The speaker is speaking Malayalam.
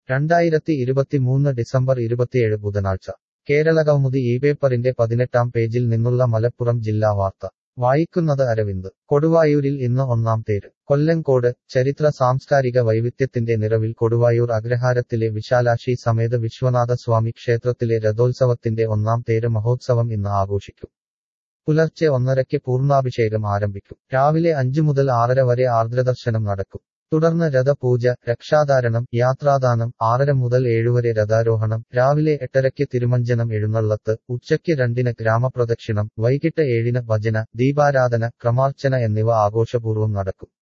രണ്ടായിരത്തി ഇരുപത്തിമൂന്ന് ഡിസംബർ ഇരുപത്തിയേഴ് ബുധനാഴ്ച കേരളകൗമുദി ഈ പേപ്പറിന്റെ പതിനെട്ടാം പേജിൽ നിന്നുള്ള മലപ്പുറം ജില്ലാ വാർത്ത വായിക്കുന്നത് അരവിന്ദ് കൊടുവായൂരിൽ ഇന്ന് ഒന്നാം തേര് കൊല്ലങ്കോട് ചരിത്ര സാംസ്കാരിക വൈവിധ്യത്തിന്റെ നിറവിൽ കൊടുവായൂർ അഗ്രഹാരത്തിലെ വിശാലാക്ഷി സമേത വിശ്വനാഥ സ്വാമി ക്ഷേത്രത്തിലെ രഥോത്സവത്തിന്റെ ഒന്നാം തേര് മഹോത്സവം ഇന്ന് ആഘോഷിക്കും പുലർച്ചെ ഒന്നരയ്ക്ക് പൂർണ്ണാഭിഷേകം ആരംഭിക്കും രാവിലെ അഞ്ചു മുതൽ ആറര വരെ ആർദ്രദർശനം നടക്കും തുടർന്ന് രഥപൂജ രക്ഷാധാരണം യാത്രാദാനം ആറര മുതൽ ഏഴുവരെ രഥാരോഹണം രാവിലെ എട്ടരയ്ക്ക് തിരുമഞ്ജനം എഴുന്നള്ളത്ത് ഉച്ചയ്ക്ക് രണ്ടിന് ഗ്രാമപ്രദക്ഷിണം വൈകിട്ട് ഏഴിന് ഭജന ദീപാരാധന ക്രമാർച്ചന എന്നിവ ആഘോഷപൂർവ്വം നടക്കും